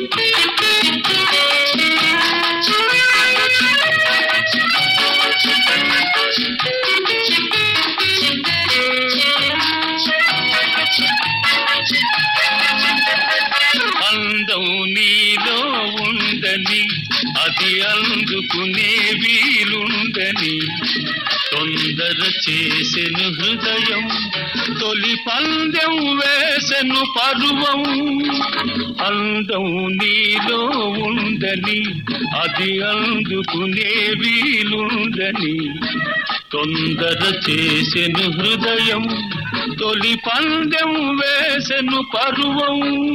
అందం నీలో ఉందని అది అందుకునే వీలుందని తొందర చేసెను హృదయం తొలి పందెం వేసెను పరువం అందం నీలో ఉందని అది అందుకునే వీలుందని తొందర చేసెను హృదయం తొలి పందెం వేసెను పరువం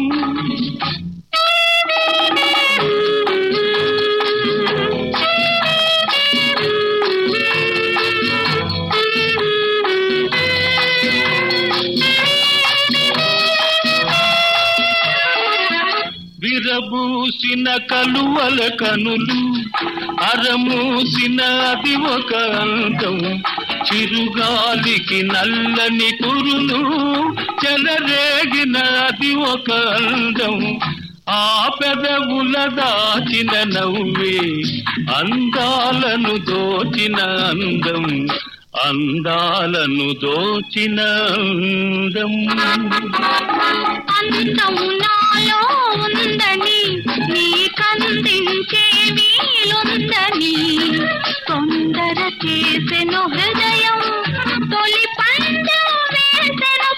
విరబూసిన కలువల కనులు అరమూసిన అది ఒక అందం చిరుగాలికి నల్లని కురులు చెలరేగిన అది ఒక అందం ఆ పెదవుల దాచిన నవ్వే అందాలను దోచిన అందం అందాలను దోచిన అందం అందము నాలో ఉందని నీకందించే వీలుందని తొందర చేసెను హృదయం తొలి పందెం వేసెను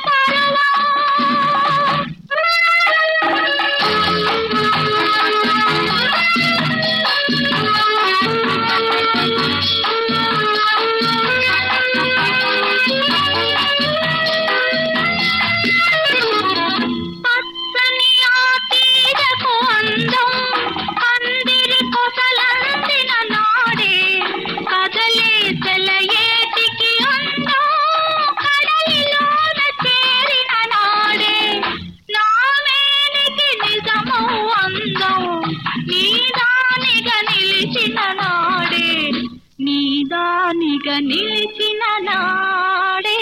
పచ్చని ఆ తీరకు అందం పందిరి కొసలందిన నాడే కదలే చెలయేటికి అందం కడలిలోన చేరిన నాడే నామేనికి నిజమౌ అందం నీదానిగా నిలిచిన నాడే నీదానిగా నిలిచిన నాడే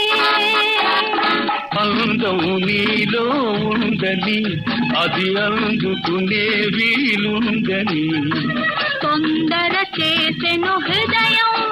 అందం నీలో ఉందని అది అందుకునే వీలుందని తొందర చేసెను హృదయం